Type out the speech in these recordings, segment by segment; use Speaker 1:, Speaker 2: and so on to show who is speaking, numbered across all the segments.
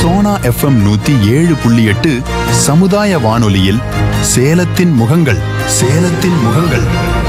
Speaker 1: Sona FM நூத்தி ஏழு புள்ளி எட்டு சமுதாய வானொலியில் சேலத்தின் முகங்கள் சேலத்தின் முகங்கள்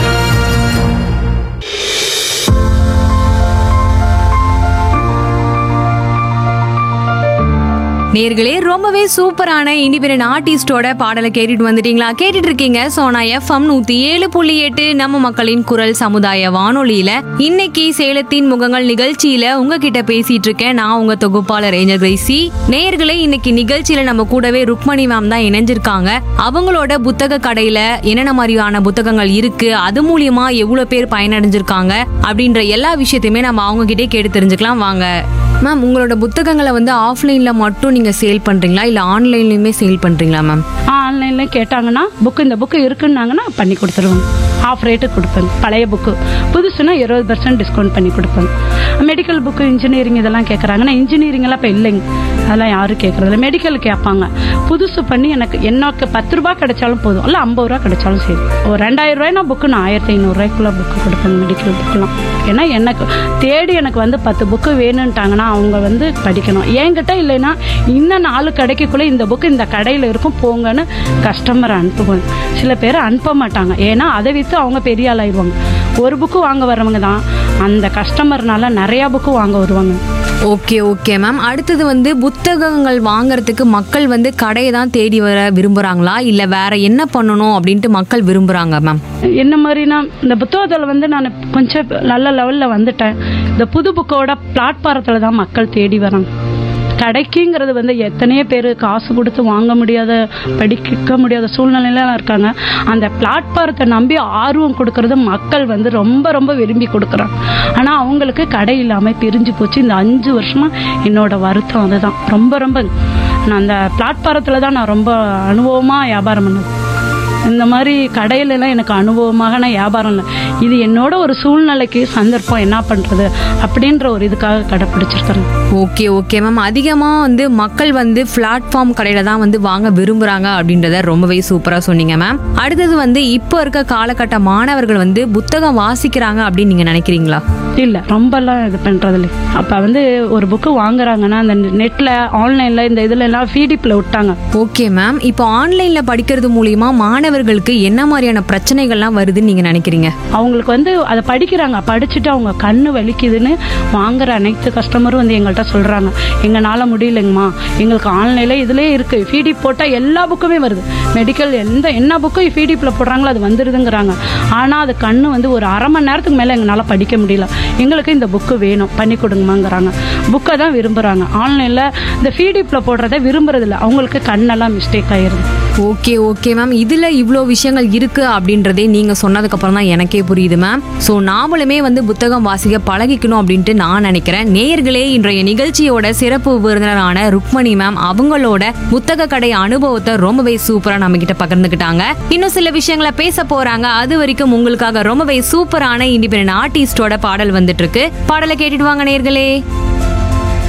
Speaker 2: நேர்களே ரொம்பவே சூப்பரான இண்டிபெண்டன்ட் ஆர்டிஸ்டோட பாடலை கேட்டுட்டு வந்துட்டீங்களா கேட்டுட்டு இருக்கீங்க சோனா எஃப்எம் நூத்தி ஏழு புள்ளி எட்டு நம்ம மக்களின் குரல் சமுதாய வானொலியில இன்னைக்கு சேலத்தின் முகங்கள் நிகழ்ச்சியில உங்ககிட்ட பேசிட்டு இருக்கேன் நான் உங்க தொகுப்பாளர் ஏஞ்சல் கிரேசி நேர்களே இன்னைக்கு நிகழ்ச்சியில நம்ம கூடவே ருக்மணி மேம் தான் இணைஞ்சிருக்காங்க அவங்களோட புத்தக கடையில என்னென்ன மாதிரியான புத்தகங்கள் இருக்கு அது மூலியமா எவ்வளவு பேர் பயனடைஞ்சிருக்காங்க அப்படின்ற எல்லா விஷயத்தையுமே நம்ம அவங்க கிட்டே கேட்டு தெரிஞ்சுக்கலாம் வாங்க மேம் உங்களோட புத்தகங்களை வந்து ஆஃப்லைன்ல மட்டும் நீங்க சேல் பண்றீங்களா இல்ல ஆன்லைன்லயுமே சேல் பண்றீங்களா மேம்
Speaker 3: ஆன்லைன்ல கேட்டாங்கன்னா புக்கு இந்த புக்கு இருக்குன்னாங்கன்னா பண்ணி கொடுத்துருவோம் ஆஃப் ரேட்டு கொடுப்பேன் பழைய புக்கு புதுசுனா இருபது பர்சன்ட் டிஸ்கவுண்ட் பண்ணி கொடுப்பேன் மெடிக்கல் புக்கு இன்ஜினியரிங் இதெல்லாம் கேட்குறாங்கன்னா இன்ஜினியரிங் எல்லாம் இப்போ இல்லைங்க அதெல்லாம் யாரும் கேட்கறதில்ல மெடிக்கல் கேட்பாங்க புதுசு பண்ணி எனக்கு எனக்கு பத்து ரூபாய் கிடைச்சாலும் போதும் இல்லை ஐம்பது ரூபா கிடைச்சாலும் சரி ஒரு ரெண்டாயிரம் ரூபாய்னா புக்கு நான் ஆயிரத்தி ஐநூறுரூவாய்க்குள்ள புக்கு கொடுப்பேன் மெடிக்கல் புக்கெலாம் ஏன்னா எனக்கு தேடி எனக்கு வந்து பத்து புக்கு வேணும்ட்டாங்கன்னா அவங்க வந்து படிக்கணும் என்கிட்ட இல்லைன்னா இன்னும் நாலு கடைக்குள்ளே இந்த புக்கு இந்த கடையில் இருக்கும் போங்கன்னு கஸ்டமர் அனுப்புவேன் சில பேர் அனுப்ப மாட்டாங்க ஏன்னா அதை விற்று அவங்க பெரிய ஆள் ஆயிடுவாங்க ஒரு புக்கு வாங்க வரவங்க தான் அந்த கஸ்டமர்னால நிறையா புக்கு வாங்க வருவாங்க
Speaker 2: ஓகே ஓகே மேம் அடுத்தது வந்து புத்தகங்கள் வாங்குறதுக்கு மக்கள் வந்து கடையை தான் தேடி வர விரும்புறாங்களா இல்ல வேற என்ன பண்ணணும் அப்படின்ட்டு மக்கள் விரும்புறாங்க மேம்
Speaker 3: என்ன மாதிரினா இந்த புத்தகத்தில் வந்து நான் கொஞ்சம் நல்ல லெவலில் வந்துட்டேன் இந்த புது புக்கோட பிளாட்பாரத்தில் தான் மக்கள் தேடி வராங்க கடைக்குங்கிறது வந்து எத்தனையோ பேர் காசு கொடுத்து வாங்க முடியாத படிக்க முடியாத சூழ்நிலையில இருக்காங்க அந்த பிளாட்பாரத்தை நம்பி ஆர்வம் கொடுக்கறது மக்கள் வந்து ரொம்ப ரொம்ப விரும்பி கொடுக்குறாங்க ஆனால் அவங்களுக்கு கடை இல்லாமல் பிரிஞ்சு போச்சு இந்த அஞ்சு வருஷமா என்னோட வருத்தம் அதுதான் ரொம்ப ரொம்ப நான் அந்த பிளாட்பாரத்தில் தான் நான் ரொம்ப அனுபவமாக வியாபாரம் பண்ணேன் இந்த மாதிரி கடையில எல்லாம் எனக்கு அனுபவமாக நான் வியாபாரம் இல்லை இது என்னோட ஒரு சூழ்நிலைக்கு சந்தர்ப்பம் என்ன பண்றது அப்படின்ற ஒரு இதுக்காக கடைப்பிடிச்சிருக்கிறேன்
Speaker 2: ஓகே ஓகே மேம் அதிகமா வந்து மக்கள் வந்து பிளாட்ஃபார்ம் கடையில தான் வந்து வாங்க விரும்புறாங்க அப்படின்றத ரொம்பவே சூப்பரா சொன்னீங்க மேம் அடுத்தது வந்து இப்போ இருக்க காலகட்ட மாணவர்கள் வந்து புத்தகம் வாசிக்கிறாங்க அப்படின்னு நீங்க நினைக்கிறீங்களா
Speaker 3: இல்லை ரொம்பலாம் இது பண்ணுறது இல்லை அப்போ வந்து ஒரு புக்கு வாங்குறாங்கன்னா அந்த நெட்டில் ஆன்லைனில் இந்த இதுல எல்லாம் ஃபீடிப்பில் விட்டாங்க
Speaker 2: ஓகே மேம் இப்போ ஆன்லைன்ல படிக்கிறது மூலியமா மாணவர்களுக்கு என்ன மாதிரியான பிரச்சனைகள்லாம் வருதுன்னு நீங்க நினைக்கிறீங்க
Speaker 3: அவங்களுக்கு வந்து அதை படிக்கிறாங்க படிச்சுட்டு அவங்க கண்ணு வலிக்குதுன்னு வாங்குற அனைத்து கஸ்டமரும் வந்து எங்கள்கிட்ட சொல்கிறாங்க எங்களால் முடியலைங்கம்மா எங்களுக்கு ஆன்லைனில் இதுலேயே இருக்குது ஃபீடி போட்டால் எல்லா புக்குமே வருது மெடிக்கல் எந்த என்ன புக்கும் ஃபீடிப்பில் போடுறாங்களோ அது வந்துடுதுங்கிறாங்க ஆனால் அது கண்ணு வந்து ஒரு அரை மணி நேரத்துக்கு மேலே எங்களால் படிக்க முடியல எங்களுக்கு இந்த புக்கு வேணும் பண்ணி கொடுங்கம்மாங்கிறாங்க புக்கை தான் விரும்புகிறாங்க ஆன்லைனில் இந்த ஃபீடிப்பில் போடுறத விரும்புறதில்ல அவங்களுக்கு கண்ணெல்லாம் மிஸ்டேக் ஆயிருது
Speaker 2: ஓகே ஓகே மேம் இதுல இவ்வளோ விஷயங்கள் இருக்கு அப்படின்றதே நீங்க சொன்னதுக்கு அப்புறம் தான் எனக்கே புரியுது மேம் ஸோ நாமளுமே வந்து புத்தகம் வாசிக்க பழகிக்கணும் அப்படின்ட்டு நான் நினைக்கிறேன் நேயர்களே இன்றைய நிகழ்ச்சியோட சிறப்பு விருந்தினரான ருக்மணி மேம் அவங்களோட புத்தக கடை அனுபவத்தை ரொம்பவே சூப்பரா நம்ம கிட்ட பகிர்ந்துக்கிட்டாங்க இன்னும் சில விஷயங்களை பேச போறாங்க அது வரைக்கும் உங்களுக்காக ரொம்பவே சூப்பரான இண்டிபெண்டன்ட் ஆர்டிஸ்டோட பாடல் வந்துட்டு இருக்கு பாடலை கேட்டுட்டு வாங்க நேயர்களே